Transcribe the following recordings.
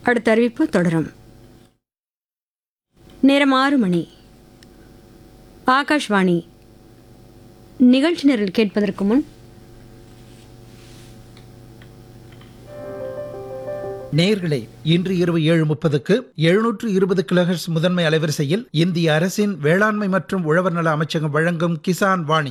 அடுத்த அறிவிப்பு தொடரும் நேரம் ஆறு மணி ஆகாஷ்வாணி நிகழ்ச்சி நிரல் கேட்பதற்கு முன் நேயர்களே இன்று இரவு ஏழு முப்பதுக்கு எழுநூற்று இருபது கிலோஹெர்ட்ஸ் முதன்மை அலைவரிசையில் இந்திய அரசின் வேளாண்மை மற்றும் உழவர் நல அமைச்சகம் வழங்கும் கிசான் வாணி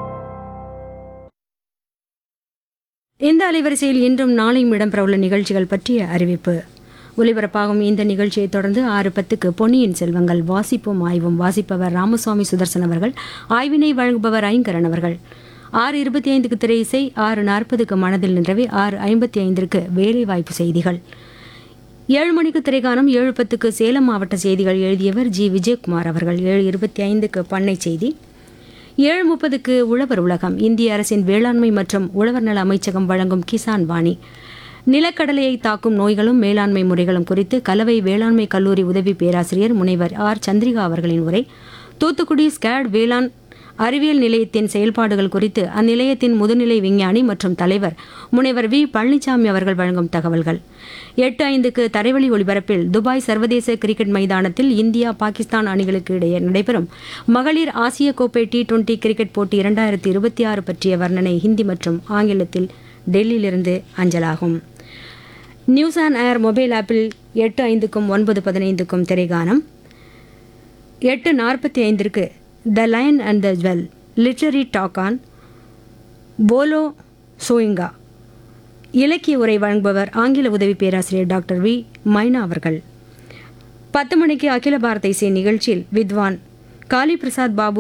இந்த அலைவரிசையில் இன்றும் நாளையும் இடம்பெறவுள்ள நிகழ்ச்சிகள் பற்றிய அறிவிப்பு ஒலிபரப்பாகும் இந்த நிகழ்ச்சியை தொடர்ந்து ஆறு பத்துக்கு பொன்னியின் செல்வங்கள் வாசிப்பும் ஆய்வும் வாசிப்பவர் ராமசுவாமி சுதர்சன் அவர்கள் ஆய்வினை வழங்குபவர் ஐங்கரன் அவர்கள் ஆறு இருபத்தி ஐந்துக்கு திரை இசை ஆறு நாற்பதுக்கு மனதில் நின்றவை ஆறு ஐம்பத்தி ஐந்திற்கு வேலைவாய்ப்பு செய்திகள் ஏழு மணிக்கு திரைக்கானம் ஏழு பத்துக்கு சேலம் மாவட்ட செய்திகள் எழுதியவர் ஜி விஜயகுமார் அவர்கள் ஏழு இருபத்தி ஐந்துக்கு பண்ணை செய்தி ஏழு முப்பதுக்கு உழவர் உலகம் இந்திய அரசின் வேளாண்மை மற்றும் உழவர் நல அமைச்சகம் வழங்கும் கிசான் வாணி நிலக்கடலையை தாக்கும் நோய்களும் மேலாண்மை முறைகளும் குறித்து கலவை வேளாண்மை கல்லூரி உதவி பேராசிரியர் முனைவர் ஆர் சந்திரிகா அவர்களின் உரை தூத்துக்குடி ஸ்கேட் வேளாண் அறிவியல் நிலையத்தின் செயல்பாடுகள் குறித்து அந்நிலையத்தின் முதுநிலை விஞ்ஞானி மற்றும் தலைவர் முனைவர் வி பழனிசாமி அவர்கள் வழங்கும் தகவல்கள் எட்டு ஐந்துக்கு தரைவழி ஒளிபரப்பில் துபாய் சர்வதேச கிரிக்கெட் மைதானத்தில் இந்தியா பாகிஸ்தான் அணிகளுக்கு இடையே நடைபெறும் மகளிர் ஆசிய கோப்பை டி டுவெண்டி கிரிக்கெட் போட்டி இரண்டாயிரத்தி இருபத்தி ஆறு பற்றிய வர்ணனை ஹிந்தி மற்றும் ஆங்கிலத்தில் டெல்லியிலிருந்து அஞ்சலாகும் நியூஸ் ஆன் ஏர் மொபைல் ஆப்பில் எட்டு ஐந்துக்கும் ஒன்பது பதினைந்துக்கும் திரைகானம் எட்டு நாற்பத்தி ஐந்திற்கு the lion and the jewel literary talk on Wole Soyinka இலக்கிய உரை வழங்குபவர் ஆங்கில உதவி பேராசிரியர் டாக்டர் வி மைனா அவர்கள் பத்து மணிக்கு அகில பாரத இசை நிகழ்ச்சியில் வித்வான் காளி பிரசாத் பாபு